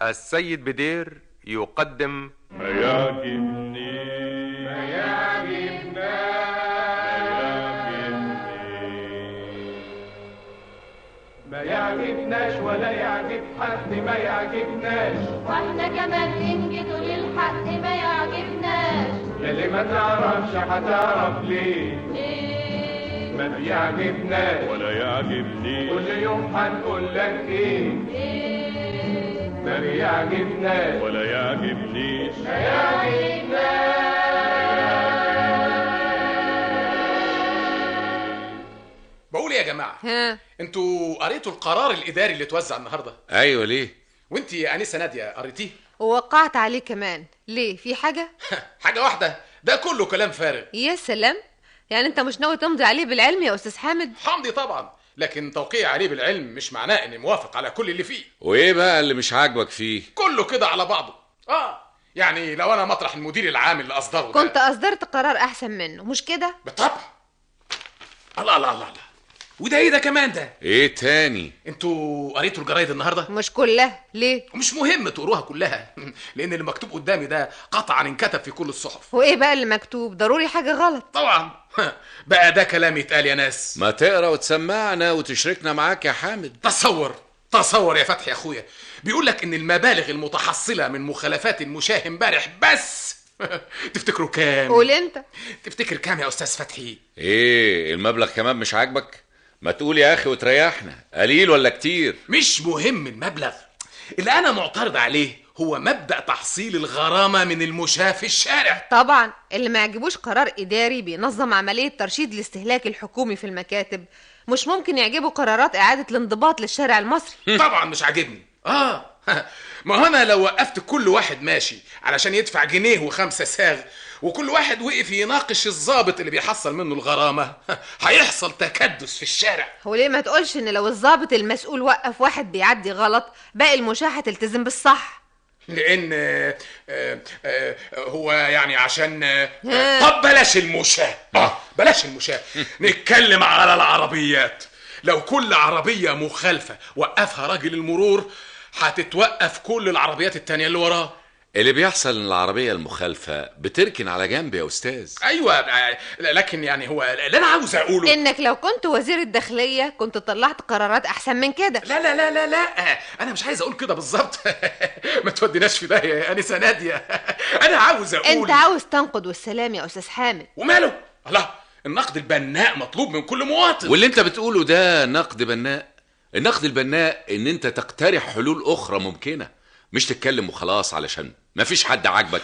السيد بدير يقدم ما يعجبني ما يعجبنا ما يعجبناش ولا يعجب حد ما يعجبناش واحنا كمان ننجد للحق ما يعجبناش يلي ما تعرفش هتعرف ليه ليه ما بيعجبناش ولا يعجبني كل يوم هنقول لك ايه ليه ما بيعجبناش ولا يعجبنيش بقول إيه يا جماعه ها انتوا قريتوا القرار الاداري اللي اتوزع النهارده ايوه ليه وانت يا انسه ناديه قريتيه ووقعت عليه كمان ليه في حاجة حاجه واحده ده كله كلام فارغ يا سلام يعني انت مش ناوي تمضي عليه بالعلم يا استاذ حامد حمدي طبعا لكن توقيع عليه بالعلم مش معناه اني موافق على كل اللي فيه وايه بقى اللي مش عاجبك فيه كله كده على بعضه اه يعني لو انا مطرح المدير العام اللي اصدره ده- كنت اصدرت قرار احسن منه مش كده بالطبع الله الله الله الله وده ايه ده كمان ده ايه تاني انتوا قريتوا الجرايد النهارده مش كلها ليه مش مهم تقروها كلها لان اللي مكتوب قدامي ده قطعا انكتب في كل الصحف وايه بقى اللي مكتوب ضروري حاجة غلط طبعا بقى ده كلام يتقال يا ناس ما تقرا وتسمعنا وتشركنا معاك يا حامد تصور تصور يا فتحي يا اخويا بيقول لك ان المبالغ المتحصله من مخالفات المشاه امبارح بس تفتكروا كام قول انت تفتكر كام يا استاذ فتحي ايه المبلغ كمان مش عاجبك ما تقول يا اخي وتريحنا قليل ولا كتير مش مهم المبلغ اللي انا معترض عليه هو مبدا تحصيل الغرامه من المشاه في الشارع طبعا اللي ما يعجبوش قرار اداري بينظم عملية ترشيد الاستهلاك الحكومي في المكاتب مش ممكن يعجبه قرارات اعادة الانضباط للشارع المصري طبعا مش عاجبني اه ما هو انا لو وقفت كل واحد ماشي علشان يدفع جنيه وخمسة ساغ وكل واحد وقف يناقش الضابط اللي بيحصل منه الغرامة هيحصل تكدس في الشارع هو ليه ما تقولش ان لو الضابط المسؤول وقف واحد بيعدي غلط باقي المشاة هتلتزم بالصح لان آه، آه، آه، هو يعني عشان آه، ها. طب بلاش المشاة اه بلاش المشاة نتكلم على العربيات لو كل عربية مخالفة وقفها راجل المرور هتتوقف كل العربيات التانية اللي وراه اللي بيحصل ان العربيه المخالفه بتركن على جنب يا استاذ ايوه آه، لكن يعني هو اللي انا عاوز اقوله انك لو كنت وزير الداخلية كنت طلعت قرارات احسن من كده لا لا لا لا لا انا مش عايز اقول كده بالظبط ما توديناش في داهيه يا انسه ناديه انا عاوز اقول انت عاوز تنقد والسلام يا استاذ حامد وماله الله النقد البناء مطلوب من كل مواطن واللي انت بتقوله ده نقد بناء النقد البناء ان انت تقترح حلول اخرى ممكنه مش تتكلم وخلاص علشان مفيش حد عاجبك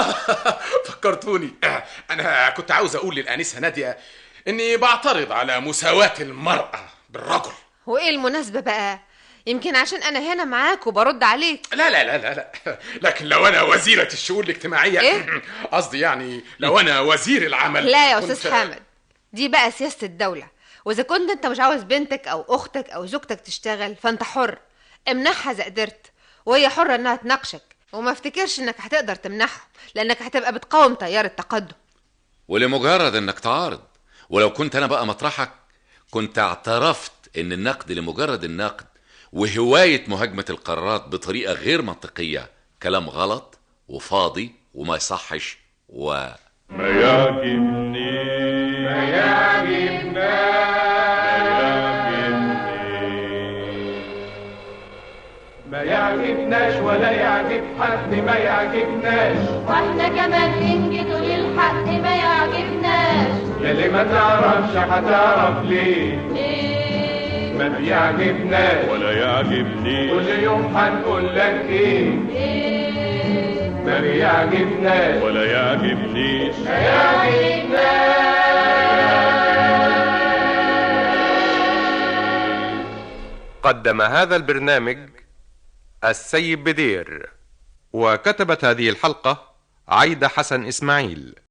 فكرتوني آه، انا كنت عاوز اقول للانسه ناديه اني بعترض على مساواه المراه بالرجل وايه المناسبة بقى يمكن عشان انا هنا معاك وبرد عليك لا لا لا لا لا لكن لو انا وزيرة الشؤون الاجتماعية إيه؟ قصدي يعني لو انا وزير العمل لا يا كنت- استاذ حامد دي بقى سياسة الدولة واذا كنت انت مش عاوز بنتك او اختك او زوجتك تشتغل فانت حر امنعها اذا قدرت وهي حرة انها تناقشك وما افتكرش انك هتقدر تمنعهم لانك هتبقى بتقاوم تيار التقدم ولمجرد انك تعارض ولو كنت انا بقى مطرحك كنت اعترفت ان النقد لمجرد النقد وهواية مهاجمة القرارات بطريقة غير منطقية كلام غلط وفاضي وما يصحش و ما يعجبني ما يعجبنا ما يعجبناش ولا يعجب حد ما يعجبناش واحنا كمان ننجد للحق ما يعجبناش يلي ما تعرفش هتعرف ليه ليه ما بيعجبناش ولا يعجبني كل يوم هنقول لك ايه ليه ما بيعجبناش ولا يعجبنيش قدم هذا البرنامج السيد بدير وكتبت هذه الحلقة عايدة حسن إسماعيل